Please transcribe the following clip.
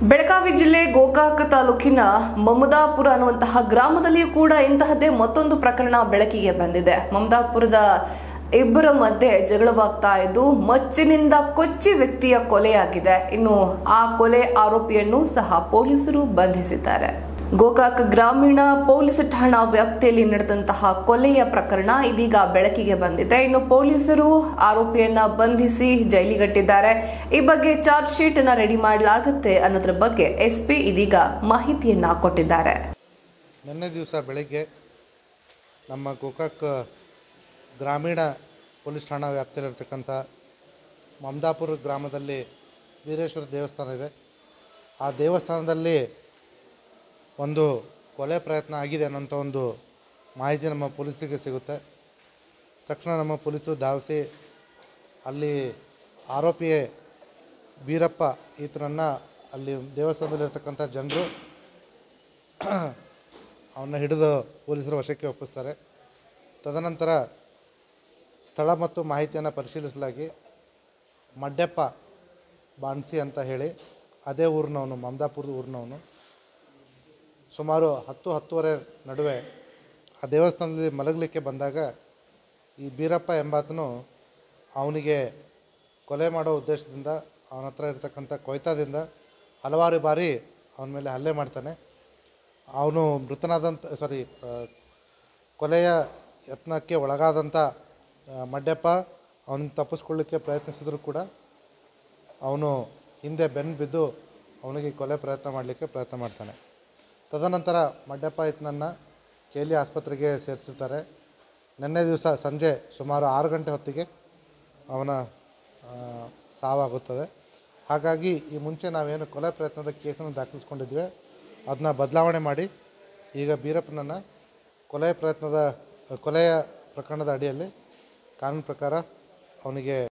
ಬೆಳಗಾವಿ ಜಿಲ್ಲೆ ಗೋಕಾಕ್ ತಾಲೂಕಿನ ಮಮದಾಪುರ ಅನ್ನುವಂತಹ ಗ್ರಾಮದಲ್ಲಿಯೂ ಕೂಡ ಇಂತಹದ್ದೇ ಮತ್ತೊಂದು ಪ್ರಕರಣ ಬೆಳಕಿಗೆ ಬಂದಿದೆ ಮಮದಾಪುರದ ಇಬ್ಬರ ಮಧ್ಯೆ ಜಗಳವಾಗ್ತಾ ಇದ್ದು ಮಚ್ಚಿನಿಂದ ಕೊಚ್ಚಿ ವ್ಯಕ್ತಿಯ ಕೊಲೆಯಾಗಿದೆ ಇನ್ನು ಆ ಕೊಲೆ ಆರೋಪಿಯನ್ನು ಸಹ ಪೊಲೀಸರು ಬಂಧಿಸಿದ್ದಾರೆ ಗೋಕಾಕ್ ಗ್ರಾಮೀಣ ಪೊಲೀಸ್ ಠಾಣಾ ವ್ಯಾಪ್ತಿಯಲ್ಲಿ ನಡೆದಂತಹ ಕೊಲೆಯ ಪ್ರಕರಣ ಇದೀಗ ಬೆಳಕಿಗೆ ಬಂದಿದೆ ಇನ್ನು ಪೊಲೀಸರು ಆರೋಪಿಯನ್ನ ಬಂಧಿಸಿ ಜೈಲಿಗಟ್ಟಿದ್ದಾರೆ ಈ ಬಗ್ಗೆ ಚಾರ್ಜ್ ಶೀಟ್ ಅನ್ನ ರೆಡಿ ಮಾಡಲಾಗುತ್ತೆ ಅನ್ನೋದ್ರ ಬಗ್ಗೆ ಎಸ್ಪಿ ಇದೀಗ ಮಾಹಿತಿಯನ್ನ ಕೊಟ್ಟಿದ್ದಾರೆ ನಿನ್ನೆ ದಿವಸ ಬೆಳಗ್ಗೆ ನಮ್ಮ ಗೋಕಾಕ್ ಗ್ರಾಮೀಣ ಪೊಲೀಸ್ ಠಾಣಾ ವ್ಯಾಪ್ತಿಯಲ್ಲಿರ್ತಕ್ಕಂಥ ಮಮದಾಪುರ ಗ್ರಾಮದಲ್ಲಿ ವೀರೇಶ್ವರ ದೇವಸ್ಥಾನ ಇದೆ ಆ ದೇವಸ್ಥಾನದಲ್ಲಿ ಒಂದು ಕೊಲೆ ಪ್ರಯತ್ನ ಆಗಿದೆ ಅನ್ನೋಂಥ ಒಂದು ಮಾಹಿತಿ ನಮ್ಮ ಪೊಲೀಸರಿಗೆ ಸಿಗುತ್ತೆ ತಕ್ಷಣ ನಮ್ಮ ಪೊಲೀಸರು ಧಾವಿಸಿ ಅಲ್ಲಿ ಆರೋಪಿ ಬೀರಪ್ಪ ಈತನನ್ನು ಅಲ್ಲಿ ದೇವಸ್ಥಾನದಲ್ಲಿರ್ತಕ್ಕಂಥ ಜನರು ಅವನ್ನ ಹಿಡಿದು ಪೊಲೀಸರ ವಶಕ್ಕೆ ಒಪ್ಪಿಸ್ತಾರೆ ತದನಂತರ ಸ್ಥಳ ಮತ್ತು ಮಾಹಿತಿಯನ್ನು ಪರಿಶೀಲಿಸಲಾಗಿ ಮಡ್ಯಪ್ಪ ಬಾನ್ಸಿ ಅಂತ ಹೇಳಿ ಅದೇ ಊರಿನವನು ಮಮದಾಪುರದ ಊರಿನವನು ಸುಮಾರು ಹತ್ತು ಹತ್ತುವರೆ ನಡುವೆ ಆ ದೇವಸ್ಥಾನದಲ್ಲಿ ಮಲಗಲಿಕ್ಕೆ ಬಂದಾಗ ಈ ಬೀರಪ್ಪ ಎಂಬಾತನು ಅವನಿಗೆ ಕೊಲೆ ಮಾಡೋ ಉದ್ದೇಶದಿಂದ ಅವನ ಹತ್ರ ಇರತಕ್ಕಂಥ ಕೊಯ್ತಾದಿಂದ ಹಲವಾರು ಬಾರಿ ಅವನ ಮೇಲೆ ಹಲ್ಲೆ ಮಾಡ್ತಾನೆ ಅವನು ಮೃತನಾದಂಥ ಸಾರಿ ಕೊಲೆಯ ಯತ್ನಕ್ಕೆ ಒಳಗಾದಂಥ ಆ, ಮಡ್ಯಪ್ಪ ಅವನಿಗೆ ತಪ್ಪಿಸ್ಕೊಳ್ಳಿಕ್ಕೆ ಪ್ರಯತ್ನಿಸಿದ್ರು ಕೂಡ ಅವನು ಹಿಂದೆ ಬೆನ್ನು ಬಿದ್ದು ಅವನಿಗೆ ಕೊಲೆ ಪ್ರಯತ್ನ ಮಾಡಲಿಕ್ಕೆ ಪ್ರಯತ್ನ ಮಾಡ್ತಾನೆ ತದನಂತರ ಮಡ್ಯಪ್ಪ ಈತನನ್ನು ಕೇಲಿ ಆಸ್ಪತ್ರೆಗೆ ಸೇರಿಸಿರ್ತಾರೆ ನಿನ್ನೆ ದಿವಸ ಸಂಜೆ ಸುಮಾರು ಆರು ಗಂಟೆ ಹೊತ್ತಿಗೆ ಅವನ ಆ, ಸಾವಾಗುತ್ತದೆ ಹಾಗಾಗಿ ಈ ಮುಂಚೆ ನಾವೇನು ಕೊಲೆ ಪ್ರಯತ್ನದ ಕೇಸನ್ನು ದಾಖಲಿಸ್ಕೊಂಡಿದ್ವಿ ಅದನ್ನ ಬದಲಾವಣೆ ಮಾಡಿ ಈಗ ಬೀರಪ್ಪನನ್ನು ಕೊಲೆ ಪ್ರಯತ್ನದ ಕೊಲೆಯ ಪ್ರಕರಣದ ಅಡಿಯಲ್ಲಿ ಕಾನೂನು ಪ್ರಕಾರ ಅವನಿಗೆ